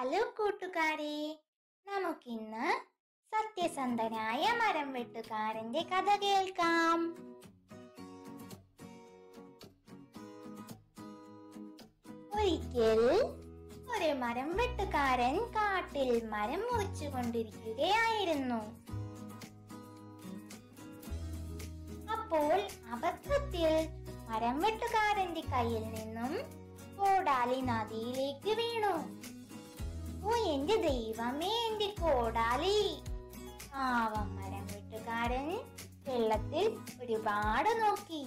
hello കൂട്ടുകാരെ നമുക്കിന്ന് സത്യസന്ധനായ മരം വെട്ടുകാരന്റെ കഥ കേൾക്കാം ഒരിക്കൽ ഒരു മരം വെട്ടുകാരൻ കാട്ടിൽ മരം മുറിച്ചു കൊണ്ടിരിക്കുകയായിരുന്നു അപ്പോൾ അബദ്ധത്തിൽ മരം വെട്ടുകാരന്റെ കയ്യിൽ നിന്നും കോടാലി നദിയിലേക്ക് വീണു ഓ എന്റെ ദൈവമേ എന്റെ കോടാലി പാവം മരം വെട്ടുകാരൻ വെള്ളത്തിൽ ഒരുപാട് നോക്കി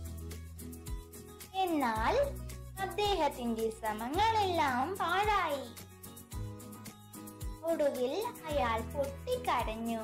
എന്നാൽ അദ്ദേഹത്തിന്റെ ശ്രമങ്ങളെല്ലാം പാഴായി ഒടുവിൽ അയാൾ പൊട്ടിക്കരഞ്ഞു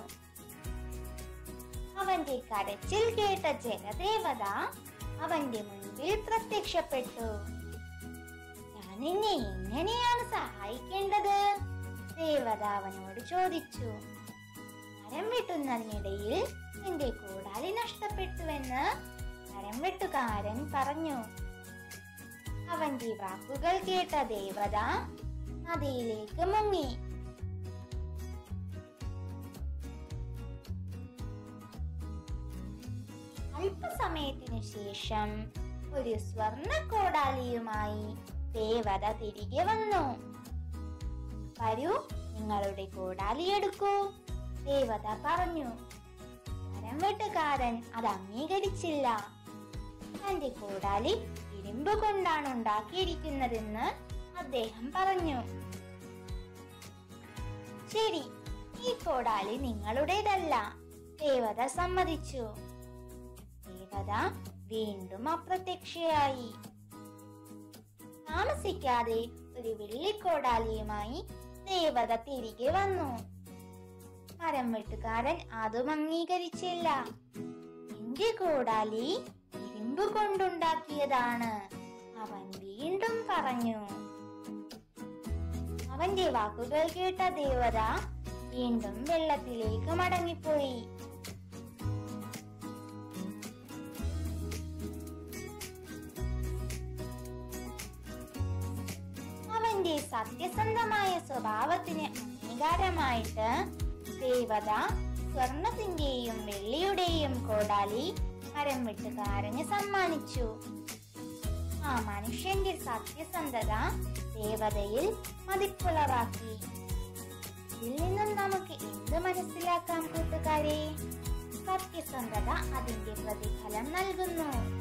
അവന്റെ കരച്ചിൽ കേട്ട ജലദേവത അവന്റെ മുൻപിൽ പ്രത്യക്ഷപ്പെട്ടു ഞാൻ നിന്നെ എങ്ങനെയാണ് സഹായിക്കേണ്ടത് ദേവത അവനോട് ചോദിച്ചു മരം വെട്ടുന്നതിനിടയിൽ നിന്റെ കൂടാലി നഷ്ടപ്പെട്ടുവെന്ന് മരം വെട്ടുകാരൻ പറഞ്ഞു അവന്റെ വാക്കുകൾ കേട്ട ദേവത നദിയിലേക്ക് മുങ്ങി അല്പസമയത്തിനു ശേഷം ഒരു സ്വർണ്ണ കോടാലിയുമായി ദേവത തിരികെ വന്നു വരൂ നിങ്ങളുടെ കോടാലി എടുക്കൂ ദേവത പറഞ്ഞു മരം വെട്ടുകാരൻ അത് അംഗീകരിച്ചില്ല തന്റെ കോടാലി ഇരുമ്പ് കൊണ്ടാണ് ഉണ്ടാക്കിയിരിക്കുന്നതെന്ന് അദ്ദേഹം പറഞ്ഞു ശരി ഈ കോടാലി നിങ്ങളുടേതല്ല ദേവത സമ്മതിച്ചു ദേവത വീണ്ടും അപ്രത്യക്ഷയായി താമസിക്കാതെ ഒരു വെള്ളിക്കോടാലിയുമായി ദേവത തിരികെ വന്നു മരം വെട്ടുകാരൻ അതും അംഗീകരിച്ചില്ല എന്റെ കോടാലി ഇരുമ്പ് കൊണ്ടുണ്ടാക്കിയതാണ് അവൻ വീണ്ടും പറഞ്ഞു അവന്റെ വാക്കുകൾ കേട്ട ദേവത വീണ്ടും വെള്ളത്തിലേക്ക് മടങ്ങിപ്പോയി അവന്റെ സത്യസന്ധമായ സ്വഭാവത്തിന് അംഗീകാരമായിട്ട് ദേവത സ്വർണത്തിന്റെയും വെള്ളിയുടെയും കോടാലി മരം വെട്ടുകാരന് സമ്മാനിച്ചു ആ മനുഷ്യന്റെ സത്യസന്ധത ദേവതയിൽ മതിപ്പുളവാക്കി ഇതിൽ നിന്നും നമുക്ക് എന്ത് മനസ്സിലാക്കാം കൂട്ടുകാരെ സത്യസന്ധത അതിന്റെ പ്രതിഫലം നൽകുന്നു